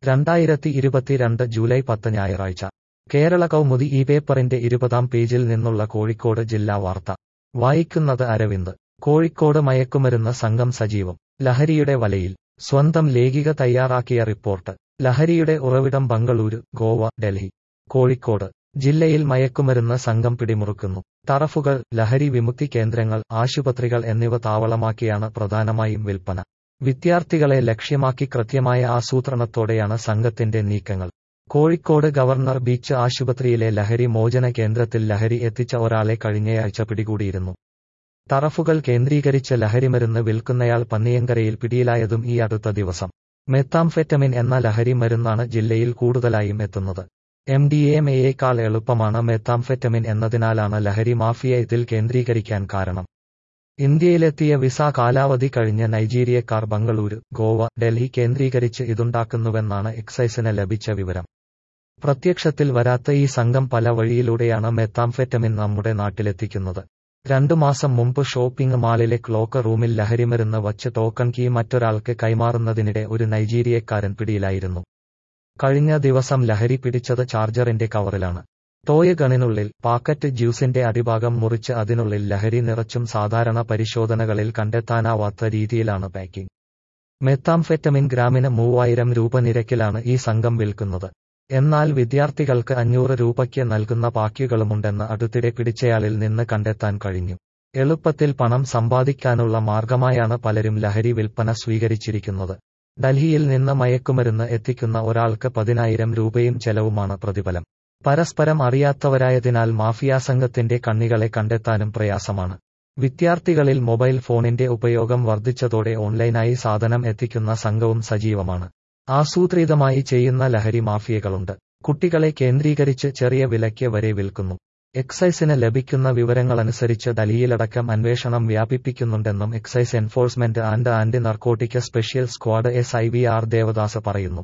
രണ്ടായിരത്തി ഇരുപത്തിരണ്ട് ജൂലൈ പത്ത് ഞായറാഴ്ച കേരള കൗമുദി ഈ പേപ്പറിന്റെ ഇരുപതാം പേജിൽ നിന്നുള്ള കോഴിക്കോട് ജില്ലാ വാർത്ത വായിക്കുന്നത് അരവിന്ദ് കോഴിക്കോട് മയക്കുമരുന്ന് സംഘം സജീവം ലഹരിയുടെ വലയിൽ സ്വന്തം ലേഖിക തയ്യാറാക്കിയ റിപ്പോർട്ട് ലഹരിയുടെ ഉറവിടം ബംഗളൂരു ഗോവ ഡൽഹി കോഴിക്കോട് ജില്ലയിൽ മയക്കുമരുന്ന് സംഘം പിടിമുറുക്കുന്നു ടറഫുകൾ ലഹരി വിമുക്തി കേന്ദ്രങ്ങൾ ആശുപത്രികൾ എന്നിവ താവളമാക്കിയാണ് പ്രധാനമായും വിൽപ്പന വിദ്യാർത്ഥികളെ ലക്ഷ്യമാക്കി കൃത്യമായ ആസൂത്രണത്തോടെയാണ് സംഘത്തിന്റെ നീക്കങ്ങൾ കോഴിക്കോട് ഗവർണർ ബീച്ച് ആശുപത്രിയിലെ ലഹരി മോചന കേന്ദ്രത്തിൽ ലഹരി എത്തിച്ച ഒരാളെ കഴിഞ്ഞയാഴ്ച പിടികൂടിയിരുന്നു ടറഫുകൾ കേന്ദ്രീകരിച്ച് ലഹരിമരുന്ന് വിൽക്കുന്നയാൾ പന്നിയങ്കരയിൽ പിടിയിലായതും ഈ അടുത്ത ദിവസം മെത്താംഫെറ്റമിൻ എന്ന ലഹരി മരുന്നാണ് ജില്ലയിൽ കൂടുതലായും എത്തുന്നത് എം ഡി എം എയേക്കാൾ എളുപ്പമാണ് മെത്താംഫെറ്റമിൻ എന്നതിനാലാണ് ലഹരി മാഫിയ ഇതിൽ കേന്ദ്രീകരിക്കാൻ കാരണം ഇന്ത്യയിലെത്തിയ വിസ കാലാവധി കഴിഞ്ഞ നൈജീരിയക്കാർ ബംഗളൂരു ഗോവ ഡൽഹി കേന്ദ്രീകരിച്ച് ഇതുണ്ടാക്കുന്നുവെന്നാണ് എക്സൈസിന് ലഭിച്ച വിവരം പ്രത്യക്ഷത്തിൽ വരാത്ത ഈ സംഘം പല വഴിയിലൂടെയാണ് മെത്താംഫെറ്റമിൻ നമ്മുടെ നാട്ടിലെത്തിക്കുന്നത് രണ്ടു മാസം മുമ്പ് ഷോപ്പിംഗ് മാളിലെ ക്ലോക്ക് റൂമിൽ ലഹരിമരുന്ന് വച്ച് ടോക്കൺ കീ മറ്റൊരാൾക്ക് കൈമാറുന്നതിനിടെ ഒരു നൈജീരിയക്കാരൻ പിടിയിലായിരുന്നു കഴിഞ്ഞ ദിവസം ലഹരി പിടിച്ചത് ചാർജറിന്റെ കവറിലാണ് ടോയ് ഗണിനുള്ളിൽ പാക്കറ്റ് ജ്യൂസിന്റെ അടിഭാഗം മുറിച്ച് അതിനുള്ളിൽ ലഹരി നിറച്ചും സാധാരണ പരിശോധനകളിൽ കണ്ടെത്താനാവാത്ത രീതിയിലാണ് പാക്കിംഗ് മെത്താംഫെറ്റമിൻ ഗ്രാമിന് മൂവായിരം രൂപ നിരക്കിലാണ് ഈ സംഘം വിൽക്കുന്നത് എന്നാൽ വിദ്യാർത്ഥികൾക്ക് അഞ്ഞൂറ് രൂപയ്ക്ക് നൽകുന്ന പാക്കുകളുമുണ്ടെന്ന് അടുത്തിടെ പിടിച്ചയാളിൽ നിന്ന് കണ്ടെത്താൻ കഴിഞ്ഞു എളുപ്പത്തിൽ പണം സമ്പാദിക്കാനുള്ള മാർഗമായാണ് പലരും ലഹരി വിൽപ്പന സ്വീകരിച്ചിരിക്കുന്നത് ഡൽഹിയിൽ നിന്ന് മയക്കുമരുന്ന് എത്തിക്കുന്ന ഒരാൾക്ക് പതിനായിരം രൂപയും ചെലവുമാണ് പ്രതിഫലം പരസ്പരം അറിയാത്തവരായതിനാൽ മാഫിയ സംഘത്തിന്റെ കണ്ണികളെ കണ്ടെത്താനും പ്രയാസമാണ് വിദ്യാർത്ഥികളിൽ മൊബൈൽ ഫോണിന്റെ ഉപയോഗം വർദ്ധിച്ചതോടെ ഓൺലൈനായി സാധനം എത്തിക്കുന്ന സംഘവും സജീവമാണ് ആസൂത്രിതമായി ചെയ്യുന്ന ലഹരി മാഫിയകളുണ്ട് കുട്ടികളെ കേന്ദ്രീകരിച്ച് ചെറിയ വിലയ്ക്ക് വരെ വിൽക്കുന്നു എക്സൈസിന് ലഭിക്കുന്ന വിവരങ്ങളനുസരിച്ച് ഡൽഹിയിലടക്കം അന്വേഷണം വ്യാപിപ്പിക്കുന്നുണ്ടെന്നും excise enforcement and anti narcotic special squad S I V R Devadas പറയുന്നു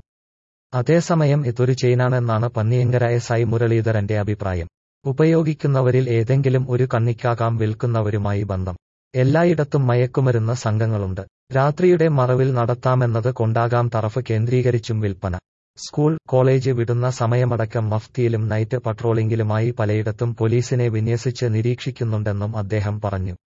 അതേസമയം ഇതൊരു ചെയിനാണെന്നാണ് പന്നിയങ്കര എസ് ഐ മുരളീധരന്റെ അഭിപ്രായം ഉപയോഗിക്കുന്നവരിൽ ഏതെങ്കിലും ഒരു കണ്ണിക്കാകാം വിൽക്കുന്നവരുമായി ബന്ധം എല്ലായിടത്തും മയക്കുമരുന്ന് സംഘങ്ങളുണ്ട് രാത്രിയുടെ മറവിൽ നടത്താമെന്നത് കൊണ്ടാകാം തറഫ് കേന്ദ്രീകരിച്ചും വിൽപ്പന സ്കൂൾ കോളേജ് വിടുന്ന സമയമടക്കം മഫ്തിയിലും നൈറ്റ് പട്രോളിംഗിലുമായി പലയിടത്തും പോലീസിനെ വിന്യസിച്ച് നിരീക്ഷിക്കുന്നുണ്ടെന്നും അദ്ദേഹം പറഞ്ഞു